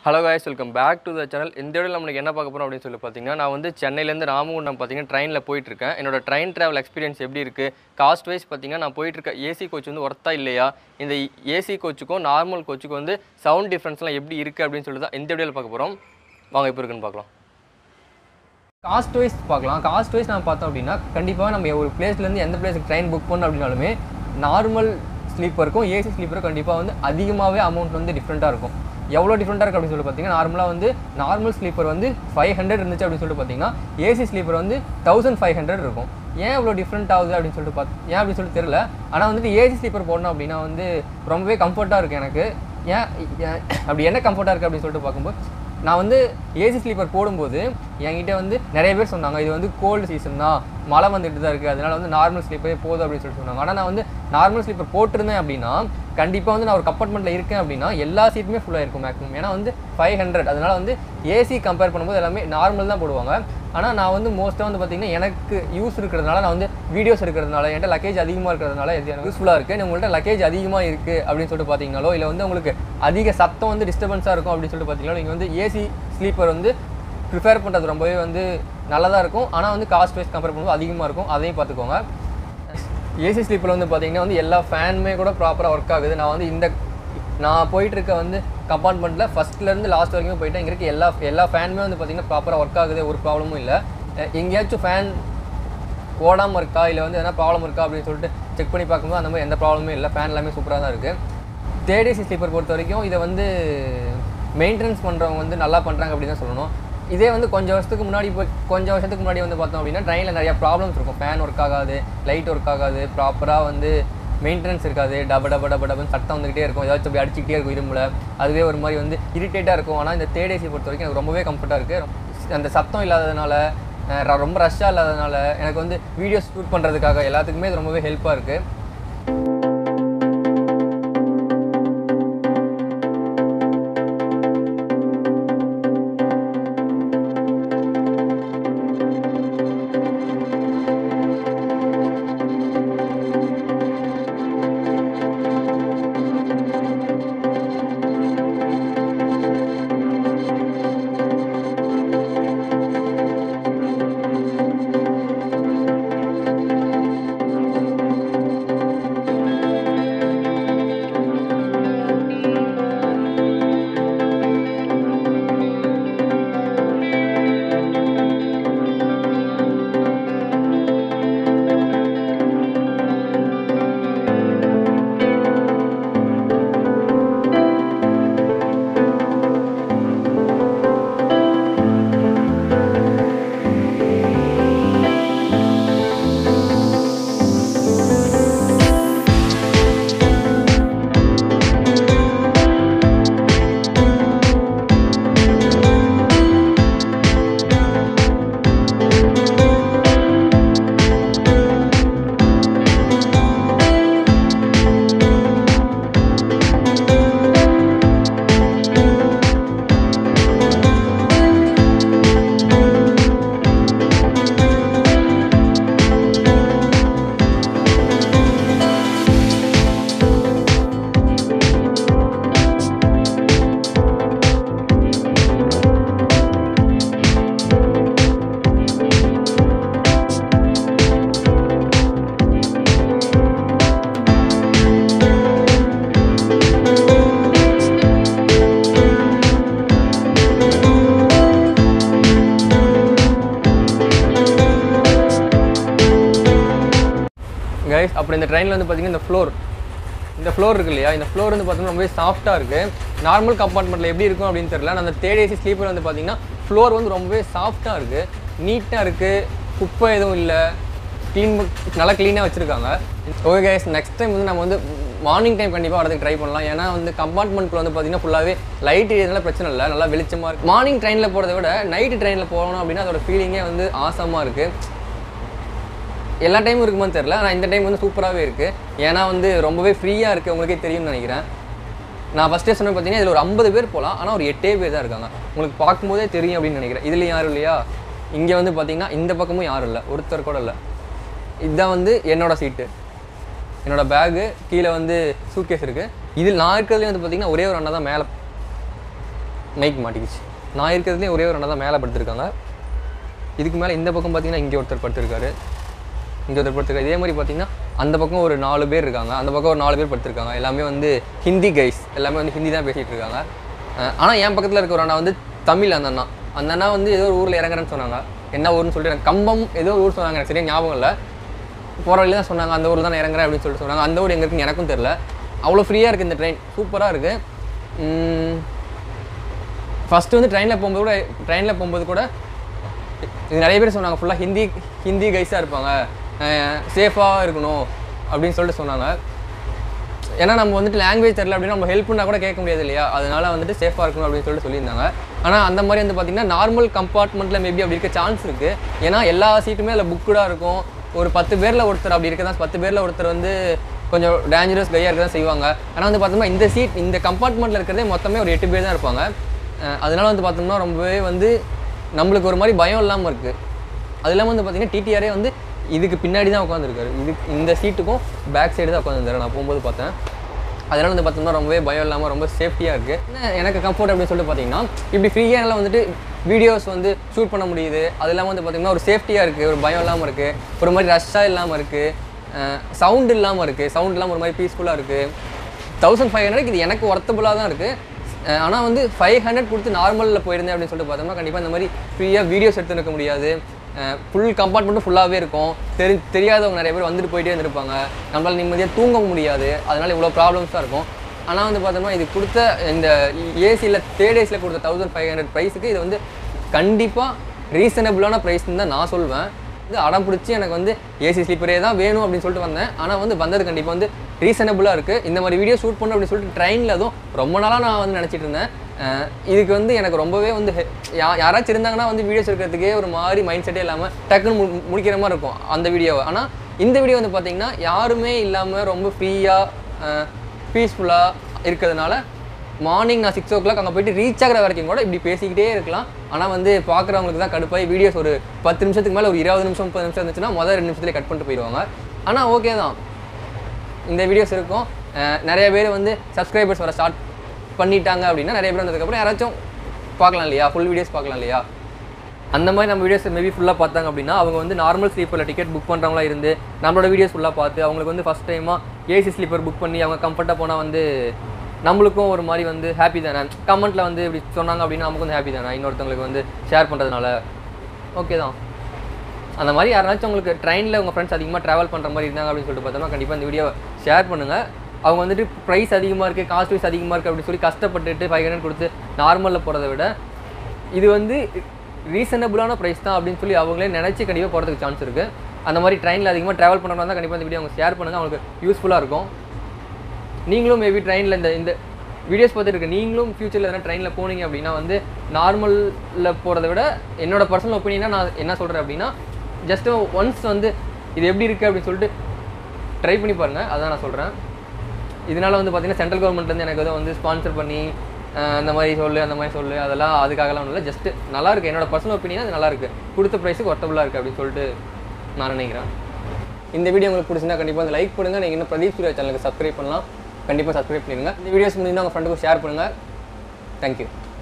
hello guys welcome back to the channel இந்த வீடியோவில் நம்மளுக்கு என்ன பார்க்க போகிறோம் அப்படின்னு சொல்லி பார்த்தீங்கன்னா நான் வந்து சென்னையிலேருந்து ராமகுண்டம் பார்த்தீங்கன்னா ட்ரெயினில் போயிட்டுருக்கேன் என்னோட ட்ரெயின் ட்ராவல் எக்ஸ்பீரியன்ஸ் எப்படி இருக்குது காஸ்ட் வைஸ் பார்த்தீங்கன்னா நான் போயிட்டுருக்க ஏசி கோச் வந்து ஒர்த்தா இல்லையா இந்த ஏசி கோச்சுக்கும் நார்மல் கோச்சுக்கும் வந்து சவுண்ட் டிஃப்ரென்ஸ்லாம் எப்படி இருக்குது அப்படின்னு சொல்லி தான் இந்த வீடியோவில் பார்க்க போகிறோம் வாங்க இப்போ இருக்குன்னு பார்க்கலாம் காஸ்ட் வைஸ் பார்க்கலாம் காஸ்ட் வைஸ் நான் பார்த்தோம் அப்படின்னா கண்டிப்பாக நம்ம ஒரு பிளேஸ்லேருந்து எந்த பிளேஸுக்கு ட்ரெயின் புக் பண்ணோம் அப்படின்னாலுமே நார்மல் ஸ்லீப்பருக்கும் ஏசி ஸ்லீப்பரும் கண்டிப்பாக வந்து அதிகமாகவே அமௌண்ட் வந்து டிஃப்ரெண்ட்டாக இருக்கும் எவ்வளோ டிஃப்ரெண்ட்டாக இருக்குது அப்படின்னு சொல்லி பார்த்தீங்கன்னா நார்மலாக வந்து நார்மல் ஸ்லீப்பர் வந்து ஃபைவ் ஹண்ட்ரட் இருந்துச்சு அப்படின்னு சொல்லிட்டு பார்த்தீங்கன்னா ஏசி ஸ்லீப்பர் வந்து தௌசண்ட் ஃபைவ் ஹண்ட்ரட் இருக்கும் ஏன் இவ்வளோ டிஃப்ரெண்ட் ஆகுது அப்படின்னு சொல்லிட்டு பார்த்து ஏன் அப்படின்னு சொல்லிட்டு தெரியல ஆனால் வந்துட்டு ஏசி ஸ்லீப்பர் போடணும் அப்படின்னா வந்து ரொம்பவே கம்ஃபர்ட்டாக இருக்குது எனக்கு ஏன் ஏன் அப்படி என்ன கம்ஃபர்ட்டாக இருக்குது அப்படின்னு சொல்லிட்டு பார்க்கும்போது நான் வந்து ஏசி ஸ்லீப்பர் போடும்போது என்கிட்ட வந்து நிறைய பேர் சொன்னாங்க இது வந்து கோல்டு சீசன் தான் மழை வந்துட்டு தான் இருக்குது அதனால வந்து நார்மல் ஸ்லீப்பரே போதும் அப்படின்னு சொல்லிட்டு சொன்னாங்க ஆனால் நான் வந்து நார்மல் ஸ்லீப்பர் போட்டிருந்தேன் அப்படின்னா கண்டிப்பாக வந்து நான் ஒரு கம்பார்ட்மெண்ட்டில் இருக்கேன் அப்படின்னா எல்லா சீட்டுமே ஃபுல்லாக இருக்கும் மேக்ஸிமம் ஏன்னா வந்து ஃபைவ் ஹண்ட்ரட் அதனால வந்து ஏசி கம்பேர் பண்ணும்போது எல்லாமே நார்மல் தான் போடுவாங்க ஆனால் நான் வந்து மோஸ்ட்டாக வந்து பார்த்தீங்கன்னா எனக்கு யூஸ் இருக்கிறதுனால நான் வந்து வீடியோஸ் இருக்கிறதுனால என்கிட்ட லக்கேஜ் அதிகமாக இருக்கிறதுனால இது எனக்கு யூஸ்ஃபுல்லாக இருக்குது உங்கள்கிட்ட லக்கேஜ் அதிகமாக இருக்குது அப்படின்னு சொல்லிட்டு பார்த்தீங்கனாலோ இல்லை வந்து உங்களுக்கு அதிக சத்தம் வந்து டிஸ்டர்பன்ஸாக இருக்கும் அப்படின்னு சொல்லிட்டு பார்த்தீங்கன்னா நீங்கள் வந்து ஏசி ஸ்லீப்பர் வந்து ப்ரிஃபேர் பண்ணுறது ரொம்பவே வந்து நல்லதாக இருக்கும் ஆனால் வந்து காஸ்ட் வைஸ் கம்பேர் பண்ணும்போது அதிகமாக இருக்கும் அதையும் பார்த்துக்கோங்க ஏசி ஸ்லீப்பரில் வந்து பார்த்தீங்கன்னா வந்து எல்லா ஃபேனுமே கூட ப்ராப்பராக ஒர்க் ஆகுது நான் வந்து இந்த நான் போயிட்டு இருக்க வந்து கம்பார்ட்மெண்ட்டில் ஃபஸ்ட்லேருந்து லாஸ்ட் வரைக்கும் போயிட்டேன் இங்கே இருக்க எல்லா எல்லா ஃபேனுமே வந்து பார்த்தீங்கன்னா ப்ராப்பராக ஒர்க் ஆகுது ஒரு ப்ராப்ளமும் இல்லை அஹ் எங்கேயாச்சும் ஃபேன் ஓடாமல் இருக்கா இல்லை வந்து எதனா ப்ராப்ளம் இருக்கா அப்படின்னு சொல்லிட்டு செக் பண்ணி பார்க்கும்போது அந்த மாதிரி எந்த ப்ராப்ளமும் இல்லை ஃபேன் எல்லாமே சூப்பராக தான் இருக்குது தேர்ட் ஏசி ஸ்லீப்பர் பொறுத்த வரைக்கும் இதை வந்து மெயின்டெனன்ஸ் பண்ணுறவங்க வந்து நல்லா பண்ணுறாங்க அப்படின்னு தான் சொல்லணும் இதே வந்து கொஞ்சம் வருஷத்துக்கு முன்னாடி போய் கொஞ்சம் வருஷத்துக்கு முன்னாடி வந்து பார்த்தோம் அப்படின்னா ட்ரெயினில் நிறைய ப்ராப்ளம்ஸ் இருக்கும் ஃபேன் ஒர்க் ஆகாது லைட் ஒர்க் ஆகாது ப்ராப்பராக வந்து மெயின்டெனன்ஸ் இருக்காது டப டப டப டபுன்னு சத்தம் வந்துகிட்டே இருக்கும் ஏதாச்சும் அப்படி அடிச்சுக்கிட்டே இருக்கும் இரும்புல அதுவே ஒரு மாதிரி வந்து இரிட்டேட்டாக இருக்கும் ஆனால் இந்த தேர்ட் ஏசி பொறுத்த வரைக்கும் எனக்கு ரொம்பவே கம்ஃபர்ட்டாக இருக்குது அந்த சத்தம் இல்லாததுனால அஹ் ர- ரொம்ப ரஷ்ஷாக இல்லாததுனால எனக்கு வந்து வீடியோஸ் ஷூட் பண்ணுறதுக்காக எல்லாத்துக்குமே இது ரொம்பவே ஹெல்ப்பாக இருக்குது கைஸ் அப்புறம் இந்த ட்ரெயினில் வந்து பார்த்தீங்கன்னா இந்த ஃப்ளோர் இந்த ஃப்ளோர் இருக்கு இல்லையா இந்த ஃப்ளோர் வந்து பார்த்தீங்கன்னா ரொம்பவே சாஃப்ட்டாக இருக்குது நார்மல் கம்பார்ட்மெண்ட்டில் எப்படி இருக்கும் அப்படின்னு தெரியல ஆனா, அந்த தேர்ட் ஏசி ஸ்லீப்பர் வந்து பார்த்தீங்கன்னா ஃப்ளோர் வந்து ரொம்பவே சாஃப்ட்டாக இருக்குது நீட்டாக இருக்குது குப்பை எதுவும் இல்லை க்ளீன் நல்லா க்ளீனாக வச்சுருக்காங்க ஓகே கைஸ் நெக்ஸ்ட் டைம் வந்து நம்ம வந்து மார்னிங் டைம் கண்டிப்பாக வரதுக்கு ட்ரை பண்ணலாம் ஏன்னா வந்து கம்பார்ட்மெண்ட்டில் வந்து பார்த்தீங்கன்னா ஃபுல்லாகவே லைட் இதனால பிரச்சனை இல்லை நல்லா வெளிச்சமாக இருக்குது மார்னிங் ட்ரெயினில் போகிறத விட நைட்டு ட்ரெயினில் போகணும் அப்படின்னா அதோட ஃபீலிங்கே வந்து ஆசமாக இருக்குது எல்லா டைமும் இருக்குமான்னு தெரில ஆனால் இந்த டைம் வந்து சூப்பராகவே இருக்குது ஏன்னா வந்து ரொம்பவே ஃப்ரீயாக இருக்குது உங்களுக்கே தெரியும்னு நினைக்கிறேன் நான் ஃபஸ்ட்டே சொன்ன பார்த்தீங்கன்னா இதில் ஒரு ஐம்பது பேர் போகலாம் ஆனால் ஒரு எட்டே பேர் தான் இருக்காங்க உங்களுக்கு பார்க்கும்போதே தெரியும் அப்படின்னு நினைக்கிறேன் இதுலேயும் யாரும் இல்லையா இங்கே வந்து பார்த்தீங்கன்னா இந்த பக்கமும் யாரும் இல்லை ஒருத்தர் கூட இல்லை இதுதான் வந்து என்னோட சீட்டு என்னோட பேகு கீழே வந்து சூட்கேஸ் இருக்குது இதில் நான் இருக்கிறதுலே வந்து பார்த்தீங்கன்னா ஒரே ஒரு அண்ணா தான் மேலே மைக் மாட்டிக்கிச்சு நான் இருக்கிறதுலேயே ஒரே ஒரு அண்ணா தான் மேலே படுத்திருக்காங்க இதுக்கு மேலே இந்த பக்கம் பார்த்தீங்கன்னா இங்கே ஒருத்தர் படுத்திருக்காரு இங்கே ஒருத்தர் படுத்திருக்காரு இதே மாதிரி பார்த்தீங்கன்னா அந்த பக்கம் ஒரு நாலு பேர் இருக்காங்க அந்த பக்கம் ஒரு நாலு பேர் படுத்திருக்காங்க எல்லாமே வந்து ஹிந்தி கைஸ் எல்லாமே வந்து ஹிந்தி தான் பேசிகிட்டு இருக்காங்க ஆனால் என் பக்கத்தில் இருக்க ஒரு அண்ணா வந்து தமிழ் அந்த அண்ணா அந்த அண்ணா வந்து ஏதோ ஒரு ஊரில் இறங்குறேன்னு சொன்னாங்க என்ன ஊர்னு சொல்லிட்டு எனக்கு கம்பம் ஏதோ ஒரு ஊர் சொன்னாங்க எனக்கு சரியா ஞாபகம் இல்லை போகிற வழியில தான் சொன்னாங்க அந்த ஊரில் தான் நான் இறங்குறேன் அப்படின்னு சொல்லிட்டு சொன்னாங்க அந்த ஊர் எங்கே இருக்குன்னு எனக்கும் தெரில அவ்வளோ ஃப்ரீயாக இருக்குது இந்த ட்ரெயின் சூப்பராக இருக்குது ஃபஸ்ட்டு வந்து ட்ரெயினில் போகும்போது கூட ட்ரெயினில் போகும்போது கூட இது நிறைய பேர் சொன்னாங்க ஃபுல்லாக ஹிந்தி ஹிந்தி கைஸாக இருப்பாங்க சேஃபாக இருக்கணும் அப்படின்னு சொல்லிட்டு சொன்னாங்க ஏன்னா நம்ம வந்துட்டு லாங்குவேஜ் தெரில அப்படின்னா நம்ம ஹெல்ப் பண்ணால் கூட கேட்க முடியாது இல்லையா அதனால வந்துட்டு சேஃபாக இருக்கணும் அப்படின்னு சொல்லிட்டு சொல்லியிருந்தாங்க ஆனால் அந்த மாதிரி வந்து பார்த்திங்கன்னா நார்மல் கம்பார்ட்மெண்ட்டில் மேபி அப்படி இருக்க சான்ஸ் இருக்குது ஏன்னா எல்லா சீட்டுமே அதில் புக்குடாக இருக்கும் ஒரு பத்து பேரில் ஒருத்தர் அப்படி இருக்க தான் பத்து பேரில் ஒருத்தர் வந்து கொஞ்சம் டேஞ்சரஸ் கையாக இருக்க தான் செய்வாங்க ஆனால் வந்து பார்த்தோம்னா இந்த சீட் இந்த கம்பார்ட்மெண்ட்டில் இருக்கிறதே மொத்தமே ஒரு எட்டு பேர் தான் இருப்பாங்க அஹ் அதனால வந்து பார்த்தோம்னா ரொம்பவே வந்து நம்மளுக்கு ஒரு மாதிரி பயம் இல்லாமல் இருக்குது அது இல்லாமல் வந்து பார்த்தீங்கன்னா டிடிஆரே வந்து இதுக்கு பின்னாடி தான் உட்காந்துருக்காரு இது இந்த சீட்டுக்கும் பேக் சைடு தான் உட்காந்துருந்தாரு நான் போகும்போது பார்த்தேன் அதனால வந்து பார்த்தோம்னா ரொம்பவே பயம் இல்லாமல் ரொம்ப சேஃப்டியாக இருக்குது என்ன எனக்கு கம்ஃபர்ட் அப்படின்னு சொல்லிட்டு பார்த்தீங்கன்னா இப்படி ஃப்ரீயாக என்னால் வந்துட்டு வீடியோஸ் வந்து ஷூட் பண்ண முடியுது அது இல்லாமல் வந்து பார்த்தீங்கன்னா ஒரு சேஃப்டியாக இருக்குது ஒரு பயம் இல்லாமல் இருக்குது ஒரு மாதிரி ரஷ்ஷாக இல்லாமல் இருக்குது சவுண்ட் இல்லாமல் இருக்குது சவுண்ட் இல்லாமல் ஒரு மாதிரி பீஸ்ஃபுல்லாக இருக்குது தௌசண்ட் ஃபைவ் ஹண்ட்ரட் இது எனக்கு ஒர்த்தபுளாக தான் இருக்குது ஆனால் வந்து ஃபைவ் ஹண்ட்ரட் கொடுத்து நார்மலில் போயிருந்தேன் அப்படின்னு சொல்லிட்டு பார்த்தோம்னா கண்டிப்பாக இந்த மாதிரி ஃப்ரீயாக வீடியோஸ் எடுத்து இருக்க முடியாது ஃபுல் கம்பார்ட்மெண்ட்டும் ஃபுல்லாகவே இருக்கும் தெரி தெரியாதவங்க நிறைய பேர் வந்துட்டு போயிட்டே இருந்திருப்பாங்க நம்மளால் நிம்மதியாக தூங்க முடியாது அதனால் இவ்வளோ ப்ராப்ளம்ஸாக இருக்கும் ஆனால் வந்து பார்த்தோம்னா இது கொடுத்த இந்த ஏசியில் தேர்ட் ஏசியில் கொடுத்த தௌசண்ட் ஃபைவ் ஹண்ட்ரட் ப்ரைஸுக்கு இது வந்து கண்டிப்பாக ரீசனபிளான ப்ரைஸ்னு தான் நான் சொல்வேன் இது அடம் பிடிச்சி எனக்கு வந்து ஏசி ஸ்லீப்பரே தான் வேணும் அப்படின்னு சொல்லிட்டு வந்தேன் ஆனால் வந்து வந்தது கண்டிப்பாக வந்து ரீசனபிளாக இருக்குது இந்த மாதிரி வீடியோ ஷூட் பண்ணணும் அப்படின்னு சொல்லிட்டு ட்ரெயினில் அதுவும் ரொம்ப நாளாக நான் வந்து நினச்சிட்டு இருந்தேன் அஹ் இதுக்கு வந்து எனக்கு ரொம்பவே வந்து ஹெ- யா யாராச்சும் இருந்தாங்கன்னா வந்து வீடியோஸ் எடுக்கிறதுக்கே ஒரு மாதிரி மைண்ட் செட்டே இல்லாமல் டக்குன்னு மு முடிக்கிற மாதிரி இருக்கும் அந்த வீடியோவை ஆனால் இந்த வீடியோ வந்து பார்த்தீங்கன்னா யாருமே இல்லாமல் ரொம்ப ஃப்ரீயாக பீஸ்ஃபுல்லாக இருக்கிறதுனால மார்னிங் நான் சிக்ஸ் ஓ கிளாக் அங்கே போயிட்டு ரீச் ஆகிற வரைக்கும் கூட இப்படி பேசிக்கிட்டே இருக்கலாம் ஆனால் வந்து பார்க்குறவங்களுக்கு தான் கடுப்பாய் வீடியோஸ் ஒரு பத்து நிமிஷத்துக்கு மேலே ஒரு இருபது நிமிஷம் முப்பது நிமிஷம் இருந்துச்சுன்னா முதல் ரெண்டு நிமிஷத்துலேயே கட் பண்ணிட்டு போயிடுவாங்க ஆனால் ஓகே தான் இந்த வீடியோஸ் இருக்கும் அஹ் நிறைய பேர் வந்து சப்ஸ்கிரைபர்ஸ் வர ஸ்டார்ட் பண்ணிட்டாங்க அப்படின்னா நிறைய பேர் வந்ததுக்கப்புறம் யாராச்சும் பார்க்கலாம் இல்லையா ஃபுல் வீடியோஸ் பார்க்கலாம் இல்லையா அந்த மாதிரி நம்ம வீடியோஸ் மேபி ஃபுல்லாக பார்த்தாங்க அப்படின்னா அவங்க வந்து நார்மல் ஸ்லீப்பரில் டிக்கெட் புக் பண்ணுறவங்களா இருந்து நம்மளோட வீடியோஸ் ஃபுல்லாக பார்த்து அவங்களுக்கு வந்து ஃபஸ்ட் டைமாக ஏசி ஸ்லீப்பர் புக் பண்ணி அவங்க கம்ஃபர்ட்டாக போனால் வந்து நம்மளுக்கும் ஒரு மாதிரி வந்து ஹாப்பி தானே கமெண்ட்டில் வந்து இப்படி சொன்னாங்க அப்படின்னா நமக்கு வந்து ஹாப்பி தானே இன்னொருத்தவங்களுக்கு வந்து ஷேர் பண்ணுறதுனால ஓகே தான் அந்த மாதிரி யாராச்சும் உங்களுக்கு ட்ரெயினில் உங்கள் ஃப்ரெண்ட்ஸ் அதிகமாக ட்ராவல் பண்ணுற மாதிரி இருந்தாங்க அப்படின்னு சொல்லிட்டு பார்த்தோம்னா கண்டிப்பாக இந்த வீடியோ ஷேர் பண்ணுங்கள் அவங்க வந்துட்டு ப்ரைஸ் அதிகமாக இருக்குது காஸ்ட் வைஸ் அதிகமாக இருக்குது அப்படின்னு சொல்லி கஷ்டப்பட்டுட்டு ஃபைவ் ஹண்ட்ரட் கொடுத்து நார்மலில் போகிறத விட இது வந்து ரீசனபிளான ப்ரைஸ் தான் அப்படின்னு சொல்லி அவங்களே நினச்சி கண்டிப்பாக போகிறதுக்கு சான்ஸ் இருக்குது அந்த மாதிரி ட்ரெயினில் அதிகமாக ட்ராவல் பண்ணுறவங்க தான் கண்டிப்பாக இந்த வீடியோ அவங்க ஷேர் பண்ணுங்கள் அவங்களுக்கு யூஸ்ஃபுல்லாக இருக்கும் நீங்களும் மேபி ட்ரெயினில் இந்த இந்த வீடியோஸ் பார்த்துட்டு இருக்க நீங்களும் ஃப்யூச்சரில் எதனா ட்ரெயினில் போனீங்க அப்படின்னா வந்து நார்மலில் போகிறத விட என்னோட பர்சனல் ஒப்பீனியனாக நான் என்ன சொல்கிறேன் அப்படின்னா ஜஸ்ட் ஒன்ஸ் வந்து இது எப்படி இருக்குது அப்படின்னு சொல்லிட்டு ட்ரை பண்ணி பாருங்கள் அதான் நான் சொல்கிறேன் இதனால் வந்து பார்த்தீங்கன்னா சென்ட்ரல் கவர்மெண்ட்லேருந்து எனக்கு எதுவும் வந்து ஸ்பான்சர் பண்ணி அஹ், அந்த மாதிரி சொல்லு அந்த மாதிரி சொல்லு அதெல்லாம் அதுக்காகலாம் இல்லை ஜஸ்ட் நல்லா இருக்கு என்னோட பர்சனல் ஒப்பீனியன் அது நல்லா இருக்கு கொடுத்த ப்ரைஸுக்கு ஒர்த்தபுளாக இருக்குது அப்படின்னு சொல்லிட்டு நான் நினைக்கிறேன் இந்த வீடியோ உங்களுக்கு பிடிச்சிருந்தா கண்டிப்பாக வந்து லைக் பண்ணுங்கள் நீங்கள் இன்னும் பிரதீப் சூர்யா சேனலுக்கு சப்ஸ்கிரைப் பண்ணலாம் கண்டிப்பாக சப்ஸ்கிரைப் பண்ணிடுங்க இந்த வீடியோஸ் முடிஞ்சுன்னா உங்கள் ஃப்ரெண்டுக்கும் ஷேர் பண்ணுங்கள் தேங்க்யூ